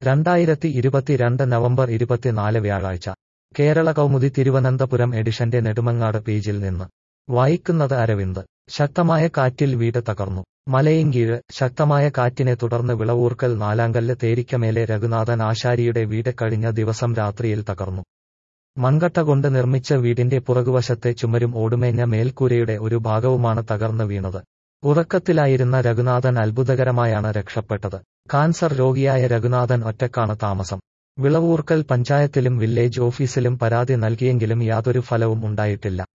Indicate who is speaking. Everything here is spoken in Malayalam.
Speaker 1: രണ്ടായിരത്തി ഇരുപത്തിരണ്ട് നവംബർ ഇരുപത്തിനാല് വ്യാഴാഴ്ച കേരള കൗമുദി തിരുവനന്തപുരം എഡിഷന്റെ നെടുമങ്ങാട് പേജിൽ നിന്ന് വായിക്കുന്നത് അരവിന്ദ് ശക്തമായ കാറ്റിൽ വീട് തകർന്നു മലയങ്കീഴ് ശക്തമായ കാറ്റിനെ തുടർന്ന് വിളവൂർക്കൽ നാലാങ്കല്ല് തേരിക്കമേലെ രഘുനാഥൻ ആശാരിയുടെ വീട് കഴിഞ്ഞ ദിവസം രാത്രിയിൽ തകർന്നു മൺകട്ട കൊണ്ട് നിർമ്മിച്ച വീടിന്റെ പുറകുവശത്തെ ചുമരും ഓടുമേഞ്ഞ മേൽക്കൂരയുടെ ഒരു ഭാഗവുമാണ് തകർന്നു വീണത് ഉറക്കത്തിലായിരുന്ന രഘുനാഥൻ അത്ഭുതകരമായാണ് രക്ഷപ്പെട്ടത് കാൻസർ രോഗിയായ രഘുനാഥൻ ഒറ്റക്കാണ് താമസം വിളവൂർക്കൽ പഞ്ചായത്തിലും വില്ലേജ് ഓഫീസിലും പരാതി നൽകിയെങ്കിലും യാതൊരു ഫലവും ഉണ്ടായിട്ടില്ല